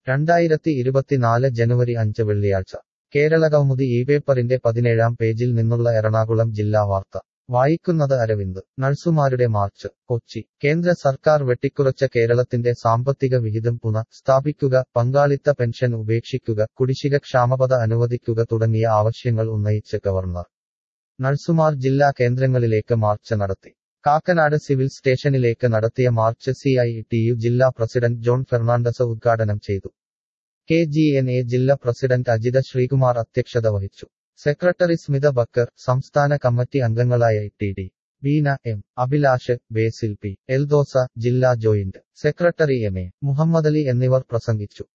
രണ്ടായിരത്തി ഇരുപത്തിനാല് ജനുവരി അഞ്ച് വെള്ളിയാഴ്ച കേരളകൗമുദി ഈ പേപ്പറിന്റെ പതിനേഴാം പേജിൽ നിന്നുള്ള എറണാകുളം ജില്ലാ വാർത്ത വായിക്കുന്നത് അരവിന്ദ് നഴ്സുമാരുടെ മാർച്ച് കൊച്ചി കേന്ദ്ര സർക്കാർ വെട്ടിക്കുറച്ച കേരളത്തിന്റെ സാമ്പത്തിക വിഹിതം പുന സ്ഥാപിക്കുക പങ്കാളിത്ത പെൻഷൻ ഉപേക്ഷിക്കുക കുടിശ്ശിക ക്ഷാമബത അനുവദിക്കുക തുടങ്ങിയ ആവശ്യങ്ങൾ ഉന്നയിച്ച് ഗവർണർ നഴ്സുമാർ ജില്ലാ കേന്ദ്രങ്ങളിലേക്ക് മാർച്ച് നടത്തി കാക്കനാട് സിവിൽ സ്റ്റേഷനിലേക്ക് നടത്തിയ march C I T U ജില്ലാ പ്രസിഡന്റ് ജോൺ ഫെർണാണ്ടസ് ഉദ്ഘാടനം ചെയ്തു കെ ജി എൻ എ ജില്ലാ പ്രസിഡന്റ് അജിത ശ്രീകുമാർ അധ്യക്ഷത വഹിച്ചു സെക്രട്ടറി സ്മിത ബക്കർ സംസ്ഥാന കമ്മിറ്റി അംഗങ്ങളായ T D Beena M Abhilash Basil P Eldhose ജില്ലാ joint secretary M A Muhammad Ali എന്നിവർ പ്രസംഗിച്ചു